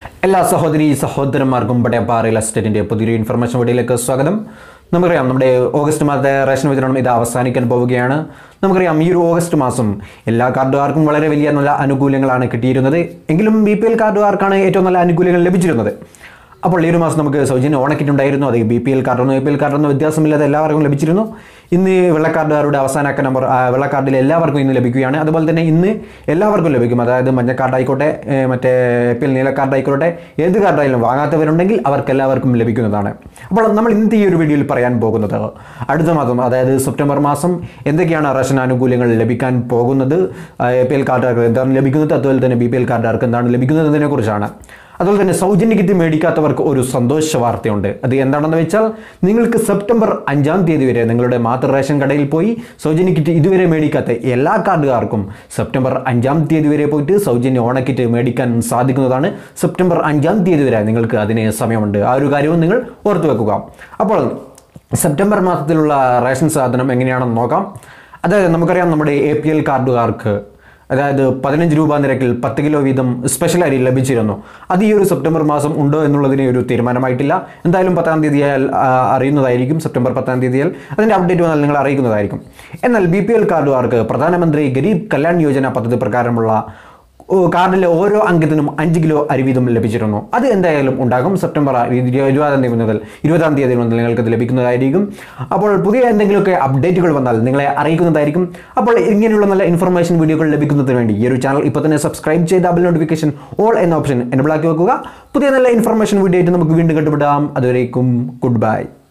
എല്ലാ സഹോദരി സഹോദരന്മാർക്കും പടയപ്പ റിയൽ എസ്റ്റേറ്റിന്റെ പുതിയൊരു ഇൻഫർമേഷൻ വീഡിയോയിലേക്ക് സ്വാഗതം നമുക്കറിയാം നമ്മുടെ ഓഗസ്റ്റ് മാസത്തെ റേഷൻ വിതരണം ഇത് അവസാനിക്കാൻ പോവുകയാണ് നമുക്കറിയാം ഈ ഒരു ഓഗസ്റ്റ് മാസം എല്ലാ കാർഡുകാർക്കും വളരെ വലിയ നല്ല ആനുകൂല്യങ്ങളാണ് കിട്ടിയിരുന്നത് എങ്കിലും ബി പി എൽ കാർഡുകാർക്കാണ് ഏറ്റവും നല്ല ആനുകൂല്യങ്ങൾ ലഭിച്ചിരുന്നത് അപ്പോൾ ഈ ഒരു മാസം നമുക്ക് സൗജന്യ ഓണക്കിറ്റ് ഉണ്ടായിരുന്നു അത് ബി പി എൽ കാർഡൊന്നും എ പി എൽ കാർഡൊന്നും വ്യത്യാസമില്ലാതെ എല്ലാവർക്കും ലഭിച്ചിരുന്നു ഇന്ന് വെള്ളക്കാർഡുകാരുടെ അവസാനക്ക നമ്പർ ആ, വെള്ളക്കാർഡിൽ എല്ലാവർക്കും ഇന്ന് ലഭിക്കുകയാണ് അതുപോലെ തന്നെ ഇന്ന് എല്ലാവർക്കും ലഭിക്കും അതായത് മഞ്ഞ കാർഡായിക്കോട്ടെ ഏ, മറ്റേ എ പി എൽ നീല കാർഡായിക്കോട്ടെ ഏത് കാർഡായാലും വാങ്ങാത്തവരുണ്ടെങ്കിൽ അവർക്ക് എല്ലാവർക്കും ലഭിക്കുന്നതാണ് അപ്പോൾ നമ്മൾ ഇന്നത്തെ ഈ ഒരു വീഡിയോയിൽ പറയാൻ പോകുന്നത് അടുത്ത മാസം അതായത് സെപ്റ്റംബർ മാസം എന്തൊക്കെയാണ് റേഷൻ ആനുകൂല്യങ്ങൾ ലഭിക്കാൻ പോകുന്നത് എ പി എൽ കാർഡുകാർക്ക് എന്താണ് ലഭിക്കുന്നത് അതുപോലെ തന്നെ ബി പി എൽ കാർഡുകാർക്ക് എന്താണ് ലഭിക്കുന്നത് എന്നതിനെ കുറിച്ചാണ് അതുപോലെ തന്നെ സൗജന്യ കിറ്റ് മേടിക്കാത്തവർക്ക് ഒരു സന്തോഷ വാർത്തയുണ്ട് അത് എന്താണെന്ന് വെച്ചാൽ നിങ്ങൾക്ക് സെപ്റ്റംബർ അഞ്ചാം തീയതി വരെ നിങ്ങളുടെ മാതൃ റേഷൻ കടയിൽ പോയി സൗജന്യ കിറ്റ് ഇതുവരെ മേടിക്കാത്ത എല്ലാ കാർഡുകാർക്കും സെപ്റ്റംബർ അഞ്ചാം തീയതി വരെ പോയിട്ട് സൗജന്യ ഓണക്കിറ്റ് മേടിക്കാൻ സാധിക്കുന്നതാണ് സെപ്റ്റംബർ അഞ്ചാം തീയതി വരെ നിങ്ങൾക്ക് അതിന് സമയമുണ്ട് ആ ഒരു കാര്യവും നിങ്ങൾ ഓർത്തു വെക്കുക അപ്പോൾ സെപ്റ്റംബർ മാസത്തിലുള്ള റേഷൻ സാധനം എങ്ങനെയാണെന്ന് നോക്കാം അതായത് നമുക്കറിയാം നമ്മുടെ എ പി എൽ കാർഡുകാർക്ക് അതായത് പതിനഞ്ച് രൂപ നിരക്കിൽ പത്ത് കിലോ വീതം സ്പെഷ്യൽ അരി ലഭിച്ചിരുന്നു അത് ഈ ഒരു സെപ്റ്റംബർ മാസം ഉണ്ടോ എന്നുള്ളതിന് ഒരു തീരുമാനമായിട്ടില്ല എന്തായാലും പത്താം തീയതി ആയാൽ ആ, അറിയുന്നതായിരിക്കും സെപ്റ്റംബർ പത്താം തീയതിയാൽ അതിൻ്റെ അപ്ഡേറ്റ് വന്നാൽ നിങ്ങൾ അറിയിക്കുന്നതായിരിക്കും എന്നാൽ ബി പി എൽ കാർഡുകാർക്ക് പ്രധാനമന്ത്രി ഗരീബ് കല്യാൺ യോജന പദ്ധതി പ്രകാരമുള്ള ഓ, കാർഡിലെ ഓരോ അംഗത്തിനും അഞ്ച് കിലോ അരി വീതം ലഭിച്ചിരുന്നു അത് എന്തായാലും ഉണ്ടാകും സെപ്റ്റംബർ ഇരു- ഇരുപതാം തീയതി മുതൽ ഇരുപതാം തീയതി മുതൽ നിങ്ങൾക്ക് ഇത് ലഭിക്കുന്നതായിരിക്കും അപ്പോൾ പുതിയ എന്തെങ്കിലുമൊക്കെ അപ്ഡേറ്റുകൾ വന്നാൽ നിങ്ങളെ അറിയിക്കുന്നതായിരിക്കും അപ്പോൾ ഇങ്ങനെയുള്ള നല്ല ഇൻഫർമേഷൻ വീഡിയോകൾ ലഭിക്കുന്നതിന് വേണ്ടി ഈ ഒരു ചാനൽ ഇപ്പോൾ തന്നെ സബ്സ്ക്രൈബ് ചെയ്ത് ബെൽ നോട്ടിഫിക്കേഷൻ ഓൾ എന്ന ഓപ്ഷൻ എനബിൾ ആക്കി വെക്കുക പുതിയ നല്ല ഇൻഫർമേഷൻ വീഡിയോ ആയിട്ട് നമുക്ക് വീണ്ടും കണ്ടുപിടാം അതുവരേക്കും ഗുഡ് ബൈ